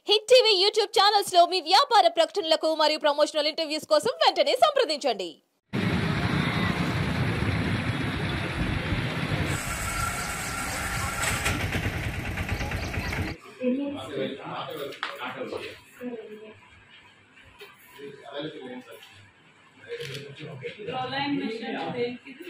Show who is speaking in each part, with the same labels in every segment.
Speaker 1: Hit TV YouTube channels లో మీ వ్యాపార ప్రకటనలకు మరియు ప్రమోషనల్ ఇంటర్వ్యూస్ కోసం వెంటనే సంప్రదించండి
Speaker 2: ప్రొలైన్ మిషన్ దేనికిది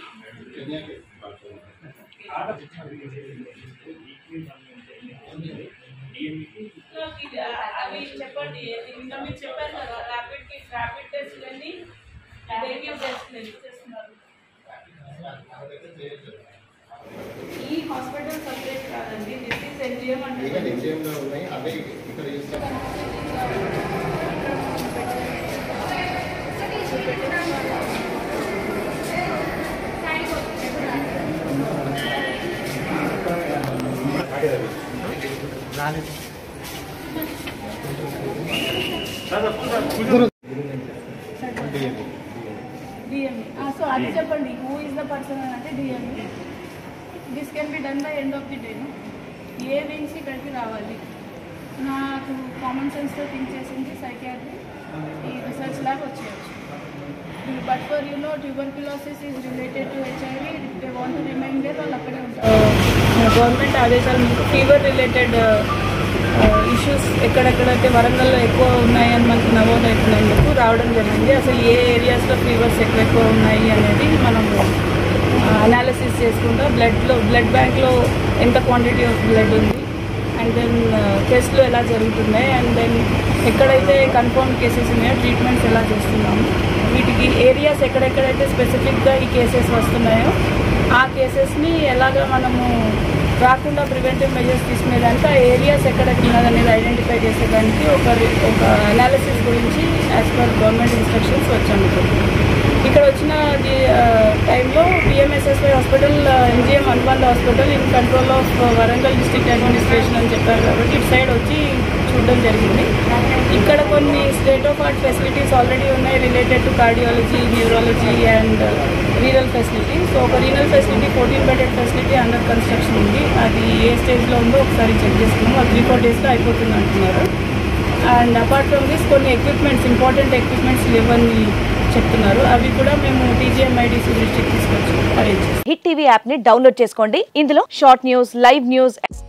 Speaker 2: నాకు ఇది ఆ- అవి చెప్పండి ఇది ఇంకా మీరు చెప్పారు కదా ర్యాపిడ్ కి ర్యాపిడ్ టెస్ట్ అని డెంగ్యూ టెస్ట్ ఎందుకు చేస్తున్నారు ఈ హాస్పిటల్ సపరేట్ కాదండి దిస్ ఇస్ ఎన్జిఎం
Speaker 3: ఇక
Speaker 2: అంటే
Speaker 3: నిశ్చయంగా ఉన్నాయి అవే ఇక్కడ చూస్తాం
Speaker 2: డిఎంఈ సో అది చెప్పండి హూ ఇస్ ద పర్సన్ అని అంటే DME this can be done by end of the day A wings ఇక్కడికి రావాలి నాకు కామన్ సెన్స్తో థింక్ చేసింది సైకియాట్రీ ఈ రీసెర్చ్ ల్యాబ్ వచ్చేయచ్చు but for you no tuberculosis is related to HIV they want remain there వాళ్ళు అక్కడే ఉంటారు గవర్నమెంట్ ఆదేశాల మీకు ఫీవర్ రిలేటెడ్ ఇష్యూస్ ఎక్కడెక్కడైతే వరంగల్లో ఎక్కువ ఉన్నాయని మనకు నమోదు అవుతున్నందుకు రావడం జరిగింది అసలు ఏ ఏరియాస్లో ఫీవర్స్ ఎక్కువ ఎక్కువ ఉన్నాయి అనేది మనము అనాలిసిస్ చేసుకుంటా బ్లడ్లో బ్లడ్ బ్యాంక్లో ఎంత క్వాంటిటీ ఆఫ్ బ్లడ్ ఉంది అండ్ దెన్ టెస్ట్లు ఎలా జరుగుతున్నాయి అండ్ దెన్ ఎక్కడైతే కన్ఫర్మ్ కేసెస్ ఉన్నాయో ట్రీట్మెంట్స్ ఎలా చేస్తున్నాము వీటికి ఏరియాస్ ఎక్కడెక్కడైతే స్పెసిఫిక్గా ఈ కేసెస్ వస్తున్నాయో ఆ కేసెస్ని ఎలాగ మనము రాకుండా ప్రివెంటివ్ మెజర్స్ తీసుకునేదానికి ఆ ఏరియాస్ ఎక్కడెక్కడ ఉన్నదనేది ఐడెంటిఫై చేసేదానికి ఒక రి- ఒక అనాలిసిస్ గురించి యాజ్ పర్ గవర్నమెంట్ ఇన్స్ట్రక్షన్స్ వచ్చాము ఇక్కడ. ఇక్కడ వచ్చిన ది టైంలో పిఎంఎస్ఎస్వై హాస్పిటల్ ఎన్జిఎం అనుబంధ hospital in control of Warangal district administration అని చెప్పారు కాబట్టి ఇటు సైడ్ వచ్చి చూడడం జరిగింది ఇక్కడ కొన్ని state of art facilities already ఉన్నాయి related to cardiology neurology and renal facility so ఒక renal facility fourteen bedded facility under construction ఉంది అది ఏ స్టేజ్లో ఉందో ఒకసారి చెక్ చేసుకున్నాం అది త్రీ ఫోర్ డేస్లో అయిపోతుంది అంటున్నారు అండ్ అపార్ట్ ఫ్రమ్ దిస్ కొన్ని ఎక్విప్మెంట్స్ ఇంపార్టెంట్ ఎక్విప్మెంట్స్ లేవని చెప్తున్నారు అవి కూడా మేము టీజీఎంఐడిసి దృష్టికి తీసుకొచ్చి అరేంజ్ చేస్తాం
Speaker 4: హిట్ టీవీ యాప్ ని డౌన్లోడ్ చేసుకోండి ఇందులో షార్ట్ న్యూస్ లైవ్ న్యూస్